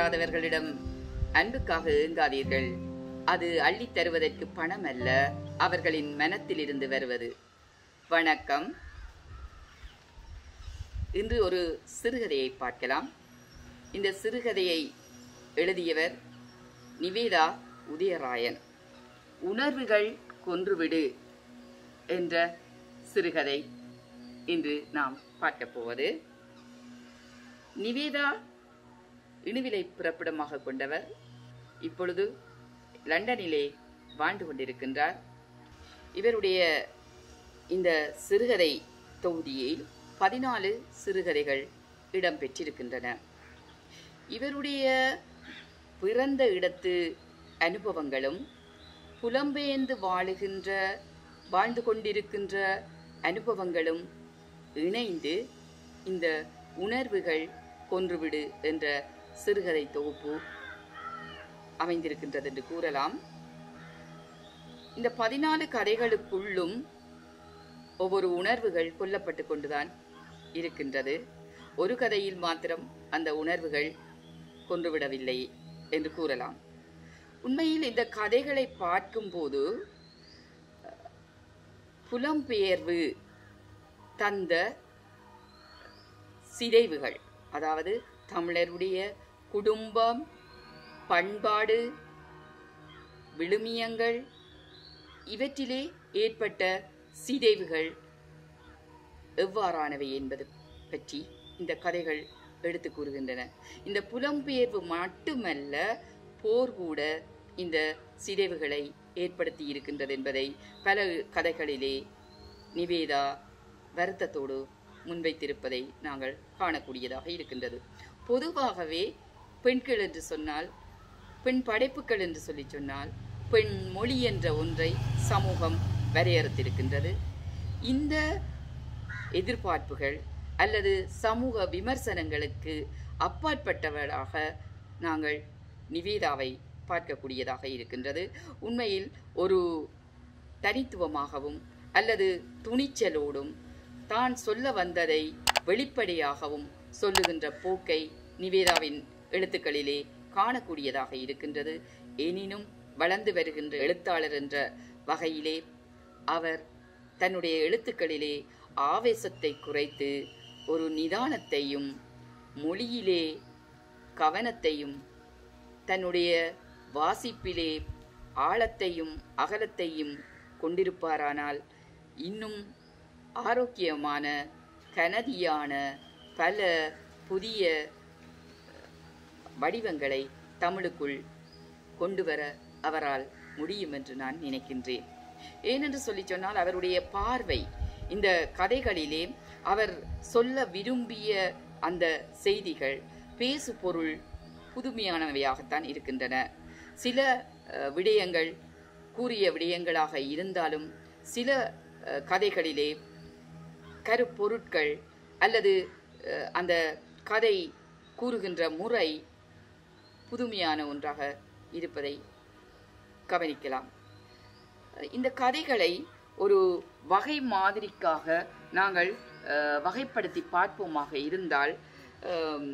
இல்லாதவர்களிடம் அன்புக்காக ஏங்காதீர்கள் அது அள்ளித் தருவதற்கு பணம் அல்ல அவர்களின் மனத்திலிருந்து வருவது வணக்கம் இன்று ஒரு சிறுகதையை பார்க்கலாம் இந்த சிறுகதையை எழுதியவர் நிவேதா உதயராயன் உணர்வுகள் கொன்றுவிடு என்ற சிறுகதை இன்று நாம் பார்க்கப் போவது நிவேதா இணுவிலை பிறப்பிடமாக கொண்டவர் இப்பொழுது லண்டனிலே வாழ்ந்து கொண்டிருக்கின்றார் இவருடைய இந்த சிறுகதை தொகுதியில் பதினாலு சிறுகதைகள் இடம்பெற்றிருக்கின்றன இவருடைய பிறந்த இடத்து அனுபவங்களும் புலம்பெயர்ந்து வாழுகின்ற வாழ்ந்து கொண்டிருக்கின்ற அனுபவங்களும் இணைந்து இந்த உணர்வுகள் கொன்றுவிடு என்ற சிறுகதை தொகுப்பு அமைந்திருக்கின்றது என்று கூறலாம் இந்த பதினாலு கதைகளுக்குள்ளும் ஒவ்வொரு உணர்வுகள் கொல்லப்பட்டு கொண்டுதான் இருக்கின்றது ஒரு கதையில் மாத்திரம் அந்த உணர்வுகள் கொன்றுவிடவில்லை என்று கூறலாம் உண்மையில் இந்த கதைகளை பார்க்கும்போது புலம்பெயர்வு தந்த சிதைவுகள் அதாவது தமிழருடைய குடும்பம் பண்பாடு விழுமியங்கள் இவற்றிலே ஏற்பட்ட சிதைவுகள் எவ்வாறானவை என்பது பற்றி இந்த கதைகள் எடுத்து கூறுகின்றன இந்த புலம்பெயர்வு மட்டுமல்ல போர் கூட இந்த சிதைவுகளை ஏற்படுத்தி இருக்கின்றது என்பதை பல கதைகளிலே நிவேதா வருத்தத்தோடு முன்வைத்திருப்பதை நாங்கள் காணக்கூடியதாக இருக்கின்றது பொதுவாகவே பெண்கள் என்று சொன்னால் பெண் படைப்புகள் என்று சொல்லி சொன்னால் பெண் மொழி என்ற ஒன்றை சமூகம் வரையறுத்திருக்கின்றது இந்த எதிர்பார்ப்புகள் அல்லது சமூக விமர்சனங்களுக்கு அப்பாற்பட்டவளாக நாங்கள் நிவேதாவை பார்க்கக்கூடியதாக இருக்கின்றது உண்மையில் ஒரு தனித்துவமாகவும் அல்லது துணிச்சலோடும் தான் சொல்ல வந்ததை வெளிப்படையாகவும் சொல்லுகின்ற போக்கை நிவேதாவின் எழுத்துக்களிலே காணக்கூடியதாக இருக்கின்றது எனினும் வளர்ந்து வருகின்ற எழுத்தாளர் என்ற வகையிலே அவர் தன்னுடைய எழுத்துக்களிலே ஆவேசத்தை குறைத்து ஒரு நிதானத்தையும் மொழியிலே கவனத்தையும் தன்னுடைய வாசிப்பிலே ஆழத்தையும் அகலத்தையும் கொண்டிருப்பாரானால் இன்னும் ஆரோக்கியமான கனதியான பல புதிய வடிவங்களை தமிழுக்குள் கொண்டு வர அவரால் முடியும் என்று நான் நினைக்கின்றேன் ஏனென்று சொல்லி சொன்னால் அவருடைய பார்வை இந்த கதைகளிலே அவர் சொல்ல விரும்பிய அந்த செய்திகள் பேசு பொருள் புதுமையானவையாகத்தான் இருக்கின்றன சில அஹ், விடயங்கள் கூறிய விடயங்களாக இருந்தாலும் சில அஹ், கதைகளிலே கருப்பொருட்கள் அல்லது அஹ், அந்த கதை கூறுகின்ற முறை புதுமையான ஒன்றாக இருப்பதை கவனிக்கலாம் இந்த கதைகளை ஒரு வகை மாதிரிக்காக நாங்கள் அஹ், வகைப்படுத்தி பார்ப்போமாக இருந்தால் அம்,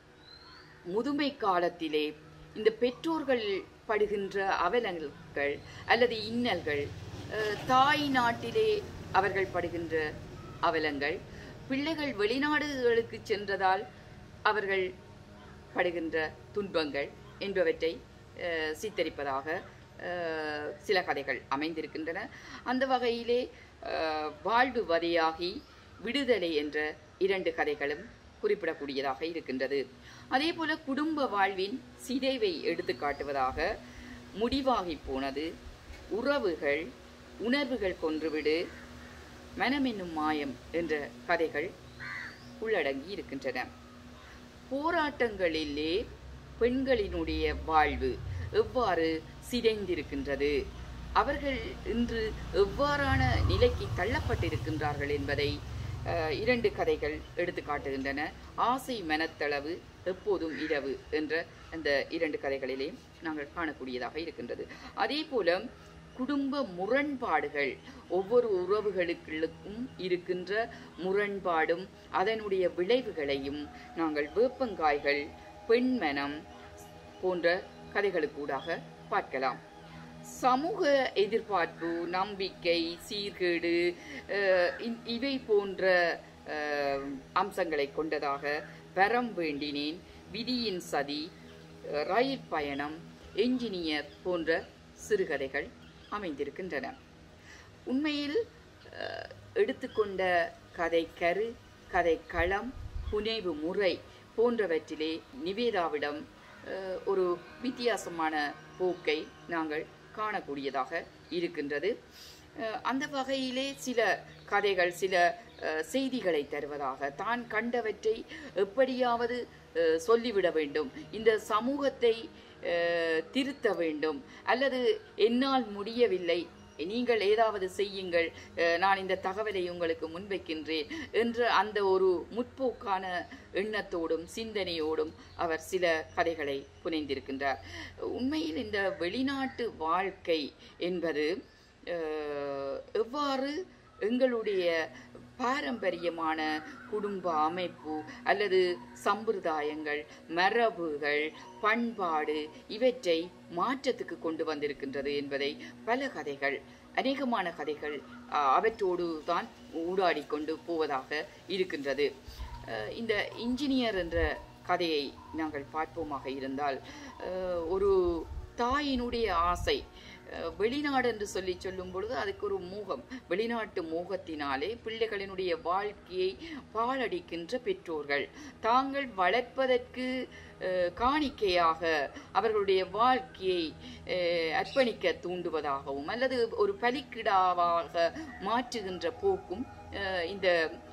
முதுமை காலத்திலே இந்த பெற்றோர்கள் படுகின்ற அவலங்கள் அல்லது இன்னல்கள் அஹ், தாய் நாட்டிலே அவர்கள் படுகின்ற அவலங்கள் பிள்ளைகள் வெளிநாடுகளுக்கு சென்றதால் அவர்கள் படுகின்ற துன்பங்கள் என்பவற்றை அஹ், சித்தரிப்பதாக அஹ், சில கதைகள் அமைந்திருக்கின்றன அந்த வகையிலே அஹ், வாழ்வு வதையாகி விடுதலை என்ற இரண்டு கதைகளும் குறிப்பிடக்கூடியதாக இருக்கின்றது அதே போல குடும்ப வாழ்வின் சிதைவை எடுத்து காட்டுவதாக முடிவாகி போனது உறவுகள் உணர்வுகள் கொன்றுவிடு மனமென்னும் மாயம் என்ற கதைகள் உள்ளடங்கி இருக்கின்றன போராட்டங்களிலே பெண்களினுடைய வாழ்வு எவ்வாறு சிதைந்திருக்கின்றது அவர்கள் இன்று எவ்வாறான நிலைக்கு தள்ளப்பட்டிருக்கின்றார்கள் என்பதை அஹ், இரண்டு கதைகள் எடுத்து காட்டுகின்றன ஆசை மனத்தளவு எப்போதும் இரவு என்ற அந்த இரண்டு கதைகளிலே நாங்கள் காணக்கூடியதாக இருக்கின்றது அதே போல குடும்ப முரண்பாடுகள் ஒவ்வொரு உறவுகளுக்கும் இருக்கின்ற முரண்பாடும் அதனுடைய விளைவுகளையும் நாங்கள் வேப்பங்காய்கள் பெண்மனம் போன்ற கதைகளுக்கூடாக பார்க்கலாம் சமூக எதிர்பார்ப்பு நம்பிக்கை சீர்கேடு அஹ், இ- இவை போன்ற அஹ், அம்சங்களை கொண்டதாக வரம் வேண்டினேன் விதியின் சதி அஹ், ரயில் பயணம் என்ஜினியர் போன்ற சிறுகதைகள் அமைந்திருக்கின்றன உண்மையில் அஹ், எடுத்துக்கொண்ட கதைக்கரு கதைக்களம் புனைவு முறை போன்றவற்றிலே நிவேதாவிடம் அஹ், ஒரு வித்தியாசமான போக்கை நாங்கள் காணக்கூடியதாக இருக்கின்றது அஹ், அந்த வகையிலே சில கதைகள் சில அஹ், செய்திகளை தருவதாக தான் கண்டவற்றை எப்படியாவது அஹ், சொல்லிவிட வேண்டும் இந்த சமூகத்தை அஹ், திருத்த வேண்டும் அல்லது என்னால் முடியவில்லை நீங்கள் ஏதாவது செய்யுங்கள் அஹ், நான் இந்த தகவலை உங்களுக்கு முன்வைக்கின்றேன் என்ற அந்த ஒரு முற்போக்கான எண்ணத்தோடும் சிந்தனையோடும் அவர் சில கதைகளை புனைந்திருக்கின்றார் உண்மையில் இந்த வெளிநாட்டு வாழ்க்கை என்பது அஹ், எவ்வாறு எங்களுடைய பாரம்பரியமான குடும்ப அமைப்பு அல்லது சம்பிரதாயங்கள் மரபுகள் பண்பாடு இவற்றை மாற்றத்துக்கு கொண்டு வந்திருக்கின்றது என்பதை பல கதைகள் அநேகமான கதைகள் அஹ், அவற்றோடு தான் ஊடாடி கொண்டு போவதாக இருக்கின்றது அஹ், இந்த இன்ஜினியர் என்ற கதையை நாங்கள் பார்ப்போமாக இருந்தால் அஹ், ஒரு தாயினுடைய ஆசை அஹ், வெளிநாடு என்று சொல்லி சொல்லும் பொழுது அதுக்கு ஒரு மோகம் வெளிநாட்டு மோகத்தினாலே பிள்ளைகளினுடைய வாழ்க்கையை பாழடிக்கின்ற பெற்றோர்கள் தாங்கள் வளர்ப்பதற்கு அஹ், காணிக்கையாக அவர்களுடைய வாழ்க்கையை அஹ், அர்ப்பணிக்க தூண்டுவதாகவும் அல்லது ஒரு பலிக்கிடாவாக மாற்றுகின்ற போக்கும் அஹ், இந்த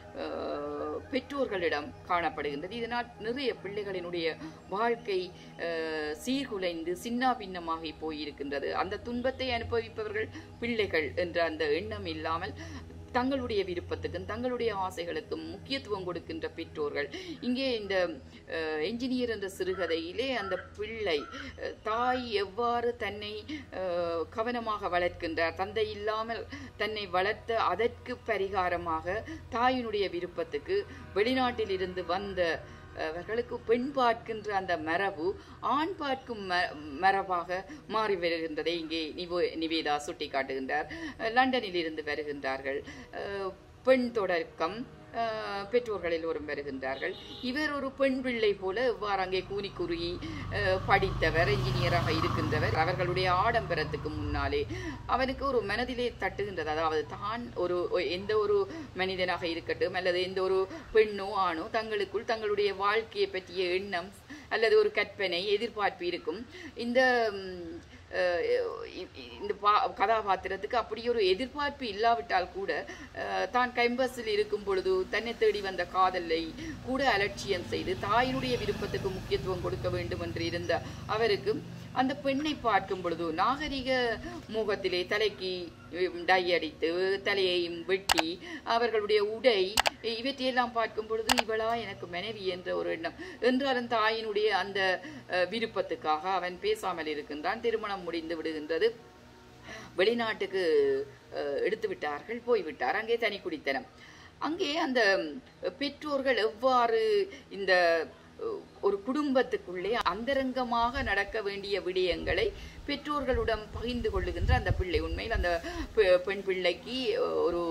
அஹ், பெற்றோர்களிடம் காணப்படுகின்றது இதனால் நிறைய பிள்ளைகளினுடைய வாழ்க்கை அஹ், சீர்குலைந்து சின்னா பின்னமாகி போயிருக்கின்றது அந்த துன்பத்தை அனுபவிப்பவர்கள் பிள்ளைகள் என்ற அந்த எண்ணம் இல்லாமல் தங்களுடைய விருப்பத்துக்கும் தங்களுடைய ஆசைகளுக்கும் முக்கியத்துவம் கொடுக்கின்ற பெற்றோர்கள் இங்கே இந்த அஹ், என்ஜினியர் என்ற சிறுகதையிலே அந்த பிள்ளை அஹ், தாய் எவ்வாறு தன்னை அஹ், கவனமாக வளர்க்கின்றார் தந்தை இல்லாமல் தன்னை வளர்த்த அதற்கு பரிகாரமாக தாயினுடைய விருப்பத்துக்கு வெளிநாட்டில் இருந்து வந்த அவர்களுக்கு பெண் பார்க்கின்ற அந்த மரபு ஆண் பார்க்கும் ம- மரபாக மாறி வருகின்றதை இங்கே நிவோ நிவேதா சுட்டி காட்டுகின்றார் லண்டனில் இருந்து வருகின்றார்கள் அஹ், பெண் தொடக்கம் அஹ், பெற்றோர்கள் எல்லோரும் வருகின்றார்கள் இவர் ஒரு பெண் பிள்ளை போல எவ்வாறு அங்கே கூனி குறுகி அஹ், படித்தவர் என்ஜினியராக இருக்கின்றவர் அவர்களுடைய ஆடம்பரத்துக்கு முன்னாலே அவனுக்கு ஒரு மனதிலே தட்டுகின்றது அதாவது தான் ஒரு ஒ- எந்த ஒரு மனிதனாக இருக்கட்டும் அல்லது எந்த ஒரு பெண்ணோ ஆணோ தங்களுக்குள் தங்களுடைய வாழ்க்கையை பற்றிய எண்ணம் அல்லது ஒரு கற்பனை எதிர்பார்ப்பு இருக்கும் இந்த ம், அஹ், இ- இ- இந்த பா கதாபாத்திரத்துக்கு அப்படி ஒரு எதிர்பார்ப்பு இல்லாவிட்டால் கூட அஹ், தான் கைம்பஸில் இருக்கும் பொழுது தன்னை தேடி வந்த காதலை கூட அலட்சியம் செய்து தாயினுடைய விருப்பத்துக்கு முக்கியத்துவம் கொடுக்க வேண்டும் என்று இருந்த அவருக்கு அந்த பெண்ணை பார்க்கும் பொழுது நாகரிக முகத்திலே தலைக்கு உம், டை அடித்து தலையையும் வெட்டி அவர்களுடைய உடை இவற்றையெல்லாம் பார்க்கும் பொழுது இவளா எனக்கு மனைவி என்ற ஒரு எண்ணம் என்றாலும் தாயினுடைய அந்த அஹ், விருப்பத்துக்காக அவன் பேசாமல் இருக்கின்றான் திருமணம் முடிந்து விடுகின்றது வெளிநாட்டுக்கு அஹ், எடுத்து விட்டார்கள் போய்விட்டார் அங்கே தனி குடித்தனம் அங்கே அந்த பெற்றோர்கள் எவ்வாறு இந்த அஹ், ஒரு குடும்பத்துக்குள்ளே அந்தரங்கமாக நடக்க வேண்டிய விடயங்களை பெற்றோர்களுடன் பகிர்ந்து கொள்ளுகின்ற அந்த பிள்ளை உண்மையில் அந்த பெ- பெண் பிள்ளைக்கு அஹ், ஒரு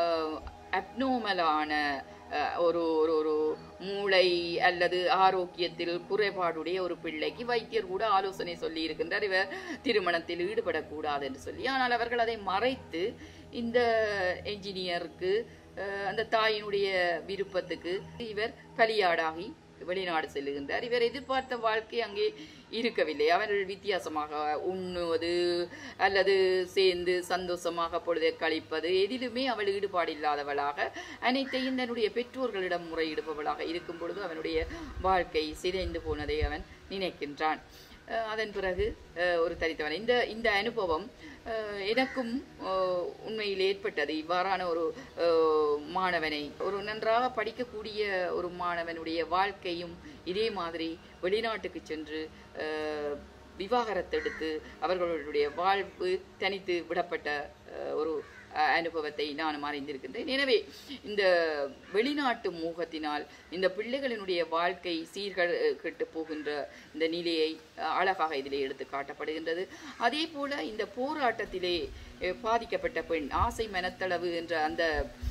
அப்னோமலான ஒரு ஒரு ஒரு மூளை அல்லது ஆரோக்கியத்தில் குறைபாடுடைய ஒரு பிள்ளைக்கு வைத்தியர் கூட ஆலோசனை சொல்லி இருக்கின்றார் இவர் திருமணத்தில் ஈடுபடக்கூடாது என்று சொல்லி ஆனால் அவர்கள் அதை மறைத்து இந்த என்ஜினியருக்கு அஹ், அந்த தாயினுடைய விருப்பத்துக்கு இவர் பலியாடாகி வெளிநாடு செல்லுகின்றார் இவர் எதிர்பார்த்த வாழ்க்கை அங்கே இருக்கவில்லை அவர்கள் வித்தியாசமாக உண்ணுவது அல்லது சேர்ந்து சந்தோஷமாக பொழுதை கழிப்பது எதிலுமே அவள் ஈடுபாடு இல்லாதவளாக அனைத்தையும் தன்னுடைய பெற்றோர்களிடம் முறையிடுபவளாக இருக்கும் பொழுது அவனுடைய வாழ்க்கை சிதைந்து போனதை அவன் நினைக்கின்றான் அஹ் அதன் பிறகு அஹ் ஒரு தரித்தவன் இந்த இந்த அனுபவம் அஹ் எனக்கும் அஹ் உண்மையில் ஏற்பட்டது இவ்வாறான ஒரு அஹ் மாணவனை ஒரு நன்றாக படிக்கக்கூடிய ஒரு மாணவனுடைய வாழ்க்கையும் இதே மாதிரி வெளிநாட்டுக்கு சென்று அஹ் விவாகரத்தெடுத்து அவர்களுடைய வாழ்வு தனித்து விடப்பட்ட அஹ், ஒரு அஹ், அனுபவத்தை நானும் அறிந்திருக்கின்றேன் எனவே இந்த வெளிநாட்டு மோகத்தினால் இந்த பிள்ளைகளினுடைய வாழ்க்கை சீர்கள் கெட்டு போகின்ற இந்த நிலையை அஹ், அழகாக இதிலே எடுத்து காட்டப்படுகின்றது அதே போல இந்த போராட்டத்திலே அஹ், பாதிக்கப்பட்ட பெண் ஆசை மனத்தளவு என்ற அந்த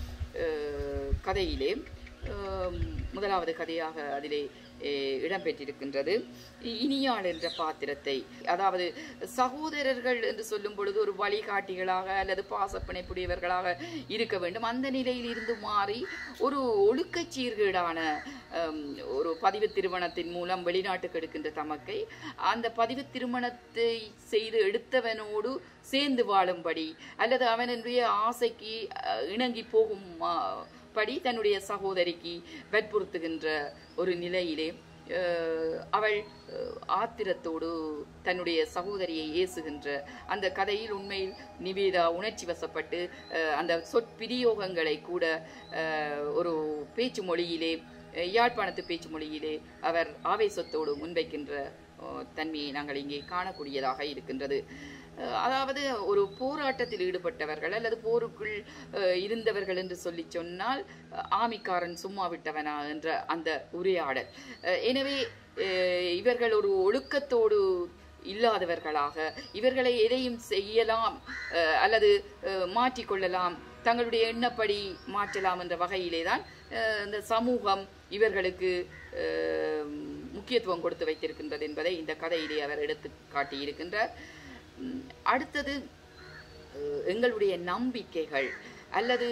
அஹ், கதையிலே அஹ், முதலாவது கதையாக அதிலே அஹ், இடம்பெற்றிருக்கின்றது இ- இனியாள் என்ற பாத்திரத்தை அதாவது சகோதரர்கள் என்று சொல்லும் பொழுது ஒரு வழிகாட்டிகளாக அல்லது பாசப்பிணைப்புடையவர்களாக இருக்க வேண்டும் அந்த நிலையில் இருந்து மாறி ஒரு ஒழுக்கச் சீர்கேடான ஹம், ஒரு பதிவு திருமணத்தின் மூலம் வெளிநாட்டுக்கு எடுக்கின்ற தமக்கை அந்த பதிவு திருமணத்தை செய்து எடுத்தவனோடு சேர்ந்து வாழும்படி அல்லது அவனுடைய ஆசைக்கு அஹ், இணங்கி போகும் அஹ், படி தன்னுடைய சகோதரிக்கு வற்புறுத்துகின்ற ஒரு நிலையிலே அஹ், அவள் அஹ், ஆத்திரத்தோடு தன்னுடைய சகோதரியை ஏசுகின்ற அந்த கதையில் உண்மையில் நிவேதா உணர்ச்சி வசப்பட்டு அஹ், அந்த சொற்பிரியோகங்களை கூட அஹ், ஒரு பேச்சு மொழியிலே அஹ், யாழ்ப்பாணத்து பேச்சு மொழியிலே அவர் ஆவேசத்தோடு முன்வைக்கின்ற அஹ், தன்மையை நாங்கள் இங்கே காணக்கூடியதாக இருக்கின்றது அஹ், அதாவது ஒரு போராட்டத்தில் ஈடுபட்டவர்கள் அல்லது போருக்குள் அஹ், இருந்தவர்கள் என்று சொல்லி சொன்னால் அஹ், ஆமிக்காரன் சும்மா விட்டவனா என்ற அந்த உரையாடல் அஹ், எனவே அஹ், இவர்கள் ஒரு ஒழுக்கத்தோடு இல்லாதவர்களாக இவர்களை எதையும் செய்யலாம் அஹ், அல்லது அஹ், மாற்றிக்கொள்ளலாம் தங்களுடைய எண்ணப்படி மாற்றலாம் என்ற வகையிலே தான் அஹ், இந்த சமூகம் இவர்களுக்கு அஹ், முக்கியத்துவம் கொடுத்து வைத்திருக்கின்றது என்பதை இந்த கதையிலே அவர் எடுத்து காட்டியிருக்கின்றார் உம், அடுத்தது அஹ், எங்களுடைய நம்பிக்கைகள் அல்லது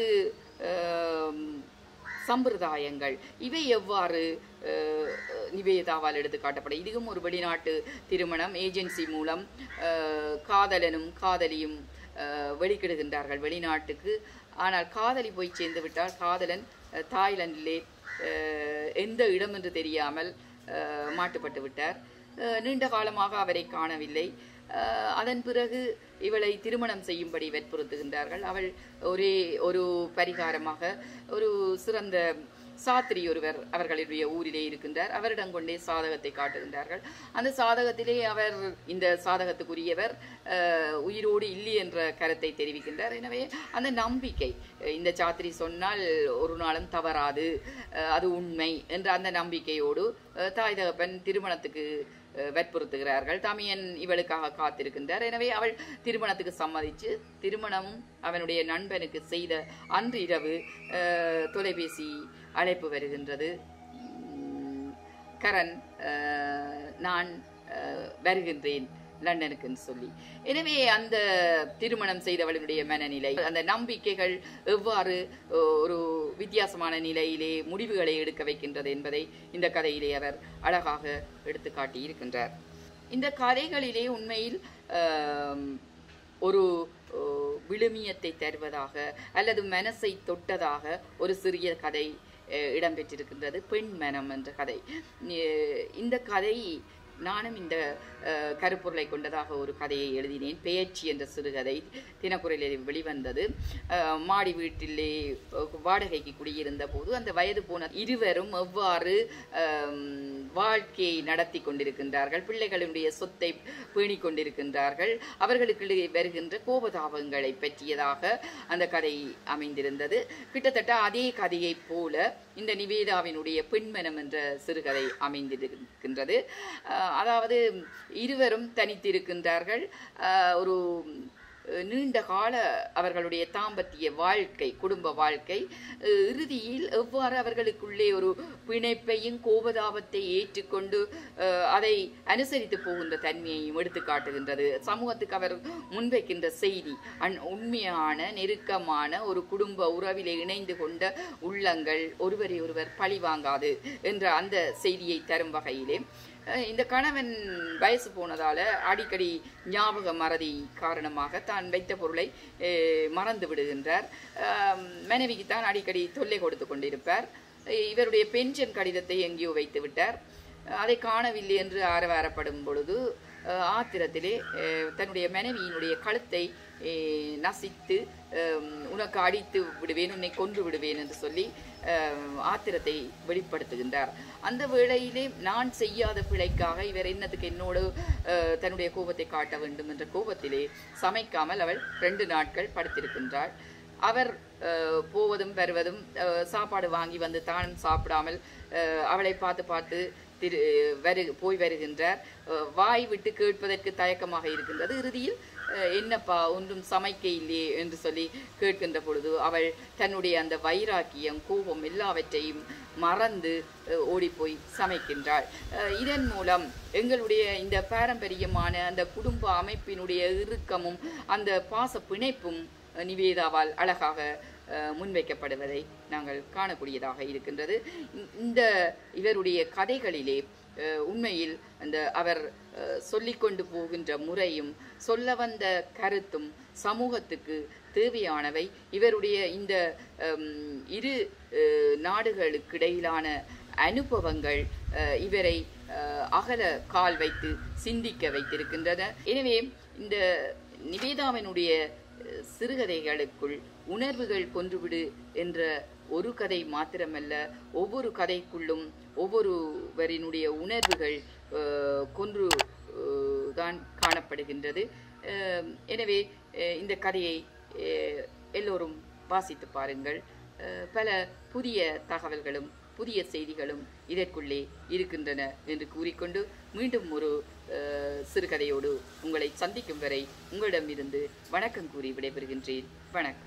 அஹ், சம்பிரதாயங்கள் இவை எவ்வாறு அஹ், நிவேதாவால் எடுத்து காட்டப்படும் இதுவும் ஒரு வெளிநாட்டு திருமணம் ஏஜென்சி மூலம் அஹ், காதலனும் காதலியும் அஹ், வெளிக்கிடுகின்றார்கள் வெளிநாட்டுக்கு ஆனால் காதலி போய் சேர்ந்து விட்டால் காதலன் அஹ், தாய்லாந்திலே அஹ், எந்த இடம் என்று தெரியாமல் அஹ், மாட்டுப்பட்டு விட்டார் அஹ், நீண்ட காலமாக அவரை காணவில்லை அஹ், அதன் பிறகு இவளை திருமணம் செய்யும்படி வற்புறுத்துகின்றார்கள் அவள் ஒரே ஒரு பரிகாரமாக ஒரு சிறந்த சாத்திரி ஒருவர் அவர்களுடைய ஊரிலே இருக்கின்றார் அவரிடம் கொண்டே சாதகத்தை காட்டுகின்றார்கள் அந்த சாதகத்திலே அவர் இந்த சாதகத்துக்குரியவர் அஹ், உயிரோடு இல்லை என்ற கருத்தை தெரிவிக்கின்றார் எனவே அந்த நம்பிக்கை அஹ், இந்த சாத்திரி சொன்னால் ஒரு நாளும் தவறாது அஹ், அது உண்மை என்ற அந்த நம்பிக்கையோடு அஹ், தாய் தகப்பன் திருமணத்துக்கு அஹ், வற்புறுத்துகிறார்கள் தமியன் இவளுக்காக காத்திருக்கின்றார் எனவே அவள் திருமணத்துக்கு சம்மதிச்சு திருமணமும் அவனுடைய நண்பனுக்கு செய்த அன்று இரவு அஹ், தொலைபேசி அழைப்பு வருகின்றது உம், கரண் அஹ், நான் அஹ், வருகின்றேன் லண்டனுக்குன்னு சொல்லி எனவே அந்த திருமணம் செய்தவளுடைய மனநிலை அந்த நம்பிக்கைகள் எவ்வாறு அஹ், ஒரு வித்தியாசமான நிலையிலே முடிவுகளை எடுக்க வைக்கின்றது என்பதை இந்த கதையிலே அவர் அழகாக எடுத்து காட்டி இருக்கின்றார் இந்த கதைகளிலே உண்மையில் ஆம், ஒரு ஓ, விழுமியத்தை தருவதாக அல்லது மனசை தொட்டதாக ஒரு சிறிய கதை அஹ், இடம்பெற்றிருக்கின்றது பெண் மனம் என்ற கதை அஹ், இந்த கதை நானும் இந்த அஹ், கருப்பொருளை கொண்டதாக ஒரு கதையை எழுதினேன் பெயர்ச்சி என்ற சிறுகதை தினக்குறையில் வெளிவந்தது அஹ், மாடி வீட்டிலே அஹ், வாடகைக்கு குடியிருந்த போது அந்த வயது போன இருவரும் எவ்வாறு அம், வாழ்க்கையை நடத்தி கொண்டிருக்கின்றார்கள் பிள்ளைகளுடைய சொத்தை பேணிக் கொண்டிருக்கின்றார்கள் அவர்களுக்கு வருகின்ற கோபதாபங்களை பற்றியதாக அந்த கதை அமைந்திருந்தது கிட்டத்தட்ட அதே கதையைப் போல இந்த நிவேதாவினுடைய பெண்மனம் என்ற சிறுகதை அமைந்திருக்கின்றது அஹ், அதாவது இருவரும் தனித்திருக்கின்றார்கள் அஹ், ஒரு அஹ், நீண்ட கால அவர்களுடைய தாம்பத்திய வாழ்க்கை குடும்ப வாழ்க்கை அஹ், இறுதியில் எவ்வாறு அவர்களுக்குள்ளே ஒரு பிணைப்பையும் கோபதாபத்தை ஏற்றுக்கொண்டு அஹ், அதை அனுசரித்து போகின்ற தன்மையையும் எடுத்து காட்டுகின்றது சமூகத்துக்கு அவர் முன்வைக்கின்ற செய்தி அன் உண்மையான நெருக்கமான ஒரு குடும்ப உறவிலே இணைந்து கொண்ட உள்ளங்கள் ஒருவரை ஒருவர் பழி வாங்காது என்ற அந்த செய்தியை தரும் வகையிலே அஹ், இந்த கணவன் வயசு போனதால அடிக்கடி ஞாபக மறதி காரணமாக தான் வைத்த பொருளை அஹ், மறந்து விடுகின்றார் அஹ், மனைவிக்கு தான் அடிக்கடி தொல்லை கொடுத்து கொண்டிருப்பார் அஹ், இவருடைய பென்ஷன் கடிதத்தை எங்கேயோ வைத்து விட்டார் அஹ், அதை காணவில்லை என்று ஆரவாரப்படும் பொழுது அஹ், ஆத்திரத்திலே அஹ், தன்னுடைய மனைவியினுடைய கழுத்தை அஹ், நசித்து அஹ், உனக்கு அடித்து விடுவேன் உன்னை கொன்று விடுவேன் என்று சொல்லி அஹ், ஆத்திரத்தை வெளிப்படுத்துகின்றார் அந்த வேளையிலே நான் செய்யாத பிழைக்காக இவர் என்னத்துக்கு என்னோடு அஹ், தன்னுடைய கோபத்தை காட்ட வேண்டும் என்ற கோபத்திலே சமைக்காமல் அவள் ரெண்டு நாட்கள் படுத்திருக்கின்றாள் அவர் அஹ், போவதும் வருவதும் அஹ், சாப்பாடு வாங்கி வந்து தானும் சாப்பிடாமல் அஹ், அவளை பார்த்து பார்த்து திரு வரு போய் வருகின்றார் அஹ், வாய் விட்டு கேட்பதற்கு தயக்கமாக இருக்கின்றது இறுதியில் அஹ், என்னப்பா ஒன்றும் சமைக்க இல்லையே என்று சொல்லி கேட்கின்ற பொழுது அவள் தன்னுடைய அந்த வைராக்கியம் கோபம் எல்லாவற்றையும் மறந்து அஹ், ஓடிப்போய் சமைக்கின்றாள் அஹ், இதன் மூலம் எங்களுடைய இந்த பாரம்பரியமான அந்த குடும்ப அமைப்பினுடைய இறுக்கமும் அந்த பாச பிணைப்பும் அஹ், நிவேதாவால் அழகாக அஹ், முன்வைக்கப்படுவதை நாங்கள் காணக்கூடியதாக இருக்கின்றது இந்த- இந்த இவருடைய கதைகளிலே அஹ், உண்மையில் அந்த அவர் அஹ், சொல்லிக்கொண்டு போகின்ற முறையும் சொல்ல வந்த கருத்தும் சமூகத்துக்கு தேவையானவை இவருடைய இந்த ஹம், இரு அஹ், நாடுகளுக்கிடையிலான அனுபவங்கள் அஹ், இவரை அஹ், அகல கால் வைத்து சிந்திக்க வைத்திருக்கின்றன எனவே இந்த நிவேதாவினுடைய அஹ், சிறுகதைகளுக்குள் உணர்வுகள் கொன்றுவிடு என்ற ஒரு கதை மாத்திரமல்ல ஒவ்வொரு கதைக்குள்ளும் ஒவ்வொருவரினுடைய உணர்வுகள் அஹ், கொன்று அஹ், தான் காணப்படுகின்றது அஹ், எனவே அஹ், இந்த கதையை அஹ், எல்லோரும் வாசித்து பாருங்கள் அஹ், பல புதிய தகவல்களும் புதிய செய்திகளும் இதற்குள்ளே இருக்கின்றன என்று கூறிக்கொண்டு மீண்டும் ஒரு அஹ், சிறுகதையோடு உங்களை சந்திக்கும் வரை உங்களிடமிருந்து வணக்கம் கூறி விடைபெறுகின்றேன் வணக்கம்